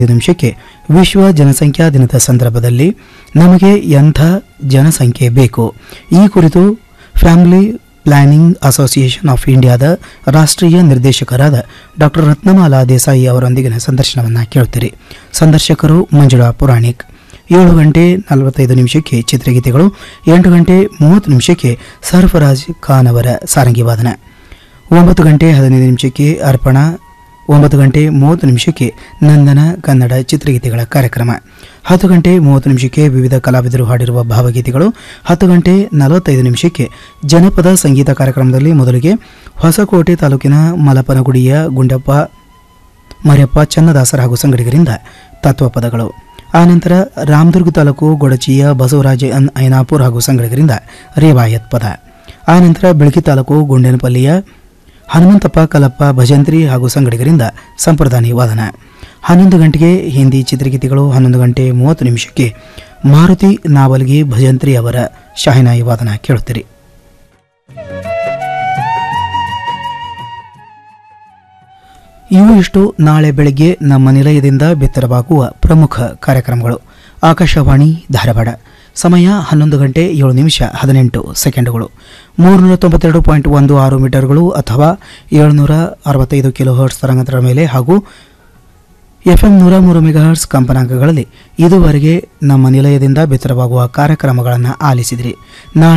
ಐದು ನಿಮಿಷಕ್ಕೆ ವಿಶ್ವ ಜನಸಂಖ್ಯಾ ದಿನದ ಸಂದರ್ಭದಲ್ಲಿ ನಮಗೆ ಎಂಥ ಜನಸಂಖ್ಯೆ ಬೇಕು ಈ ಕುರಿತು ಫ್ಯಾಮಿಲಿ ಪ್ಲಾನಿಂಗ್ ಅಸೋಸಿಯೇಷನ್ ಆಫ್ ಇಂಡಿಯಾದ ರಾಷ್ಟ್ರೀಯ ನಿರ್ದೇಶಕರಾದ ಡಾಕ್ಟರ್ ರತ್ನಮಾಲಾ ದೇಸಾಯಿ ಅವರೊಂದಿಗಿನ ಸಂದರ್ಶನವನ್ನು ಕೇಳುತ್ತೀರಿ ಸಂದರ್ಶಕರು ಮಂಜುಳಾ ಪುರಾಣಿಕ್ ಏಳು ಗಂಟೆ ನಲವತ್ತೈದು ನಿಮಿಷಕ್ಕೆ ಚಿತ್ರಗೀತೆಗಳು ಎಂಟು ಗಂಟೆ ಮೂವತ್ತು ನಿಮಿಷಕ್ಕೆ ಸರ್ಫರಾಜ್ ಖಾನ್ ಅವರ ಸಾರಂಗಿ ವಾದನ ಒಂಬತ್ತು ಗಂಟೆ ಹದಿನೈದು ನಿಮಿಷಕ್ಕೆ ಅರ್ಪಣಾ ಒಂಬತ್ತು ಗಂಟೆ ಮೂವತ್ತು ನಿಮಿಷಕ್ಕೆ ನಂದನ ಕನ್ನಡ ಚಿತ್ರಗೀತೆಗಳ ಕಾರ್ಯಕ್ರಮ ಹತ್ತು ಗಂಟೆ ಮೂವತ್ತು ನಿಮಿಷಕ್ಕೆ ವಿವಿಧ ಕಲಾವಿದರು ಹಾಡಿರುವ ಭಾವಗೀತೆಗಳು ಹತ್ತು ಗಂಟೆ ನಲವತ್ತೈದು ನಿಮಿಷಕ್ಕೆ ಜನಪದ ಸಂಗೀತ ಕಾರ್ಯಕ್ರಮದಲ್ಲಿ ಮೊದಲಿಗೆ ಹೊಸಕೋಟೆ ತಾಲೂಕಿನ ಮಲಪನಗುಡಿಯ ಗುಂಡಪ್ಪ ಮರ್ಯಪ್ಪ ಚನ್ನದಾಸರ ಹಾಗೂ ಸಂಗಡಿಗರಿಂದ ತತ್ವಪದಗಳು ಆನಂತರ ರಾಮದುರ್ಗ ತಾಲೂಕು ಗೊಡಚಿಯ ಬಸವರಾಜ ಅನ್ ಐನಾಪುರ್ ಹಾಗೂ ಸಂಗಡಿಗರಿಂದ ರೇವಾಯತ್ ಪದ ಆನಂತರ ಬೆಳಕಿ ತಾಲೂಕು ಗುಂಡೇನಪಲ್ಲಿಯ ಹನುಮಂತಪ್ಪ ಕಲಪ್ಪ ಭಜಂತ್ರಿ ಹಾಗೂ ಸಂಗಡಿಗರಿಂದ ಸಂಪ್ರದಾನಿ ವಾದನ ಹನ್ನೊಂದು ಗಂಟೆಗೆ ಹಿಂದಿ ಚಿತ್ರಗೀತೆಗಳು ಹನ್ನೊಂದು ಗಂಟೆ ಮೂವತ್ತು ನಿಮಿಷಕ್ಕೆ ಮಾರುತಿ ನಾವಲ್ಗಿ ಭಜಂತ್ರಿ ಅವರ ಶಾಹಿನಾಯಿ ವಾದನ ಕೇಳುತ್ತೀರಿ ಇವು ಇಷ್ಟು ನಾಳೆ ಬೆಳಗ್ಗೆ ನಮ್ಮ ನಿಲಯದಿಂದ ಬಿತ್ತರವಾಗುವ ಪ್ರಮುಖ ಕಾರ್ಯಕ್ರಮಗಳು ಆಕಾಶವಾಣಿ ಧಾರವಾಡ ಸಮಯ ಹನ್ನೊಂದು ಗಂಟೆ ಏಳು ನಿಮಿಷ ಹದಿನೆಂಟು ಸೆಕೆಂಡುಗಳು ಮೂರುನೂರ ತೊಂಬತ್ತೆರಡು ಪಾಯಿಂಟ್ ಒಂದು ಆರು ಮೀಟರ್ಗಳು ಅಥವಾ ಏಳುನೂರ ಅರವತ್ತೈದು ಕಿಲೋ ಹರ್ಟ್ಸ್ ತರಂಗಾಂತರ ಮೇಲೆ ಹಾಗೂ ಎಫ್ಎಂ ನೂರ ಮೂರು ಮೆಗಾಹರ್ಟ್ಸ್ ಕಂಪನಾಂಕಗಳಲ್ಲಿ ಇದುವರೆಗೆ ನಮ್ಮ ನಿಲಯದಿಂದ ಬಿತ್ತರವಾಗುವ ಕಾರ್ಯಕ್ರಮಗಳನ್ನು ಆಲಿಸಿದಿರಿ ನಾಳೆ